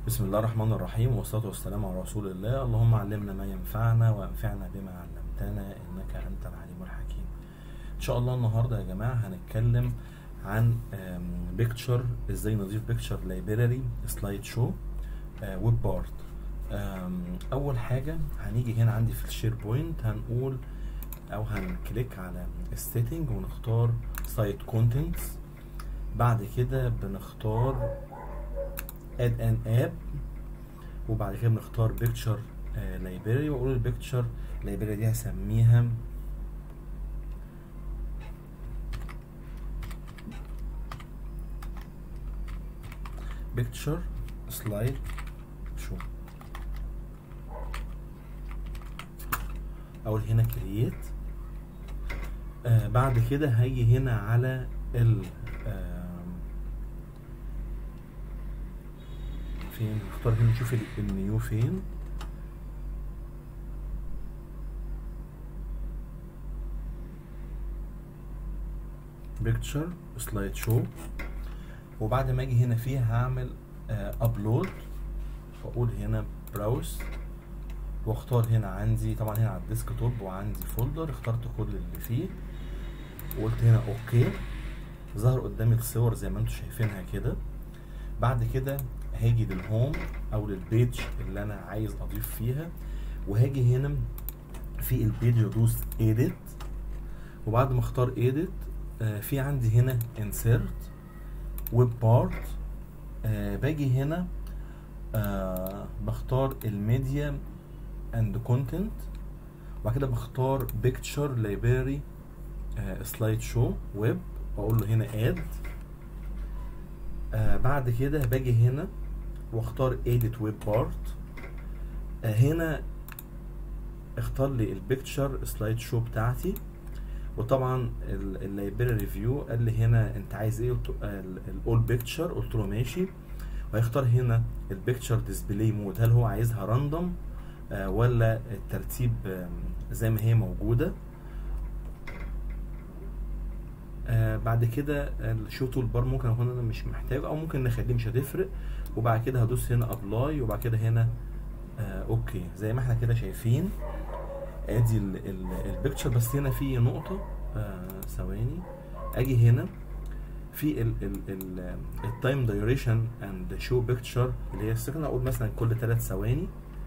بسم الله الرحمن الرحيم والصلاة والسلام على رسول الله اللهم علمنا ما ينفعنا وانفعنا بما علمتنا انك انت العليم الحكيم ان شاء الله النهارده يا جماعة هنتكلم عن بيكتشر ازاي نضيف بيكتشر لايبراري سلايد شو ويب بارت اول حاجة هنيجي هنا عندي في الشير بوينت هنقول او هنكليك على السيتنج ونختار سايت كونتنتس بعد كده بنختار اد ان اب وبعد كده بنختار بيكتشر لايبراري واقول البيكتشر لايبراري دي هسميها بيكتشر سلايد شو اقول هنا كرييت آه بعد كده هاجي هنا على ال آه فين نختار هنا نشوف النيو فين بيكتشر سلايد شو وبعد ما اجي هنا فيها هعمل ابلود واقول هنا براوس واختار هنا عندي طبعا هنا على الديسك توب وعندي فولدر اخترت كل اللي فيه وقلت هنا اوكي ظهر قدامي الصور زي ما انتم شايفينها كده بعد كده هاجي للهوم او للبيج اللي انا عايز اضيف فيها وهاجي هنا في البيج ادوس ايديت وبعد ما اختار ايديت آه في عندي هنا انسيرت ويب بارت آه باجي هنا آه بختار الميديا اند كونتنت وبعد كده بختار بيكتشر لايبراري سلايد شو ويب واقول له هنا اد آه بعد كده باجي هنا واختار edit web part آه هنا اختار لي البيكتشر سلايد شو بتاعتي وطبعا اللايبراري فيو قال لي هنا انت عايز ايه الاول بيكتشر قلت له ماشي وهيختار هنا البيكتشر ديسبلاي مود هل هو عايزها راندوم آه ولا الترتيب آه زي ما هي موجوده آه بعد كده الشو تول بار ممكن اكون انا مش محتاجه او ممكن نخليه مش هتفرق وبعد كده هدوس هنا ابلاي وبعد كده هنا آه اوكي زي ما احنا كده شايفين ادي البيكتشر بس هنا في نقطه ثواني آه اجي هنا في التايم دايوريشن اند شو بيكتشر اللي هي السكند اقول مثلا كل ثلاث ثواني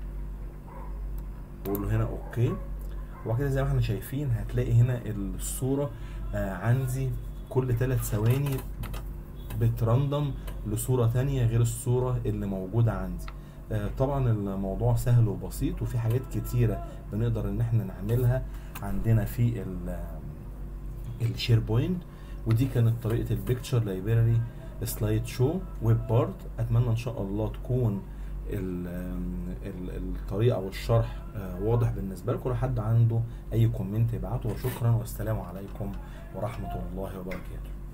واقول له هنا اوكي وبعد كده زي ما احنا شايفين هتلاقي هنا الصوره آه عندي كل ثلاث ثواني بترندم لصورة تانية غير الصورة اللي موجودة عندي آه طبعا الموضوع سهل وبسيط وفي حاجات كتيرة بنقدر ان احنا نعملها عندنا في الشير بوينت ودي كانت طريقة البيكتشر لايبراري سلايد شو ويب بارت اتمنى ان شاء الله تكون ال ال الطريقة او الشرح آه واضح بالنسبة لكم لو حد عنده اي كومنت يبعته وشكرا والسلام عليكم ورحمة الله وبركاته